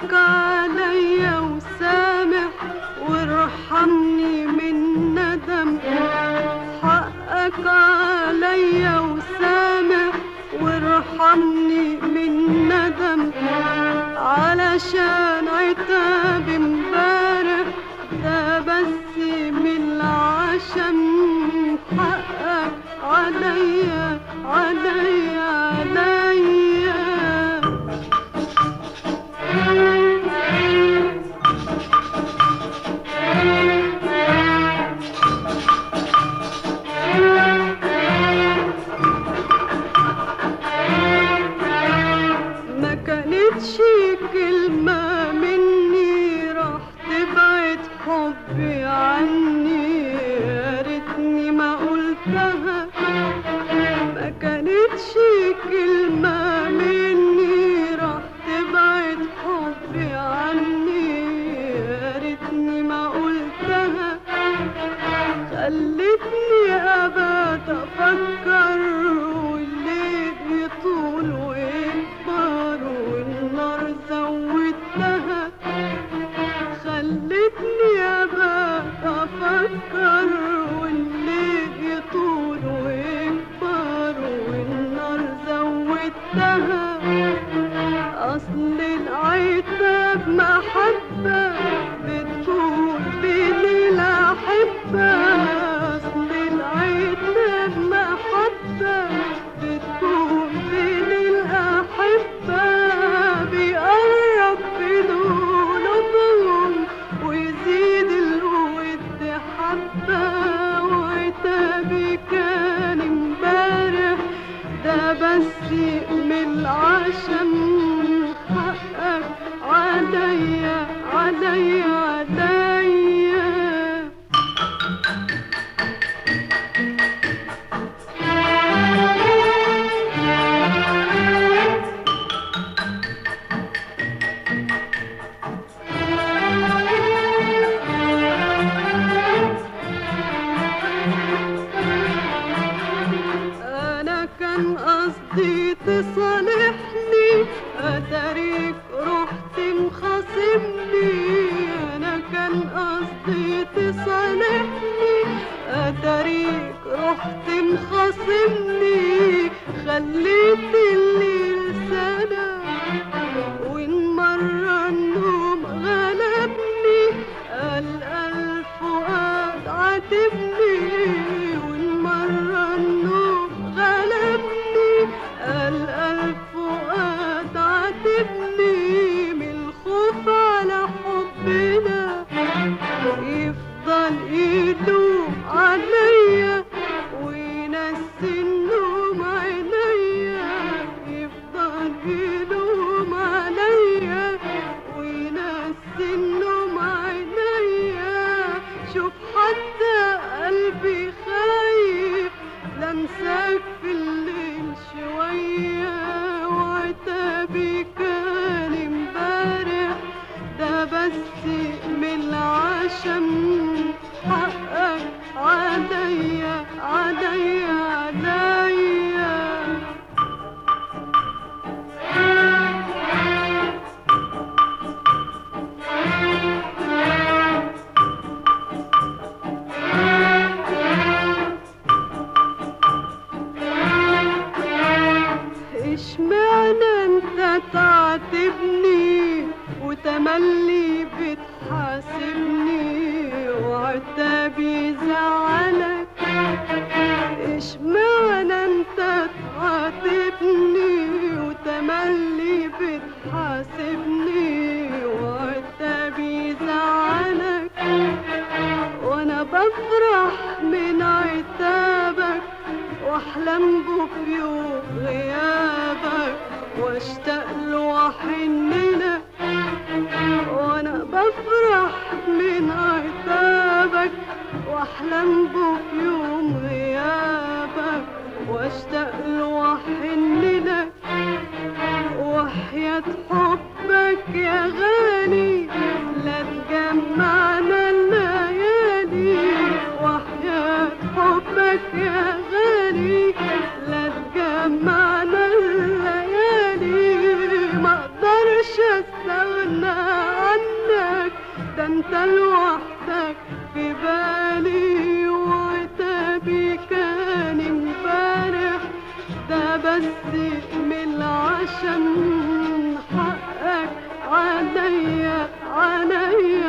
حقك عليا وسامح وارحمني من ندم حقك عليا وسامح وارحمني من ندم علشان عتاب امبارح ده بس من العشم حقك عليا عليا عليا ما كانتش كلمة مني راح تبعد حبي عني يا ريتني ما قلتها ما كانتش كلمة مني راح تبعد حبي عني يا ريتني ما قلتها خلتني أبات أفكر والليل يطول ويكبر والنار زودتها خلتني أبات أفكر والليل يطول ويكبر والنار زودتها أصل العتاب محبة بتكون بين الأحبة أصل العتاب محبة بتكون بين الأحبة بيقرب قلوبهم ويزيد الود حبة وعتابي كان امبارح ده بس من العشم حقك عليا عليا عليا انا كان قصدي تصالحني اتاريك رحت مخاصمني انا كان قصدي تصالحني اتاريك رحت مخاصمني خليت الليل سنة وان مرة النوم غلبني قال الفؤاد عاتبني وان مرة النوم غلبني قال الفؤاد عاتبني من الخوف على حبنا يفضل يلوم عليا وينسي النوم عينيا يفضل يلوم عليا وينسي النوم عينيا شوف حتى قلبي خايف لمسك في الليل شوية وعتابي كان امبارح ده بس من العشم حقك عليا عليا عليا اشمعنى انت تعاتبني وتملي بتحاسبني وعتابي زعلك اشمعنى انت تعاتبني وتملي بتحاسبني وعتابي زعلك وانا بفرح من عتابك واحلم به في يوم غيابك واشتاق له واحن لك وانا بفرح من عتابك واحلم به في يوم غيابك واشتاق له واحن لك وحياة حبك يا غالي لا تجمعنا الليالي وحياة حبك يا غالي لا تجمعنا الليالي ما اقدرش استغنى انت لوحدك في بالي وعتابي كان امبارح ده بس من عشان حقك عليا عليا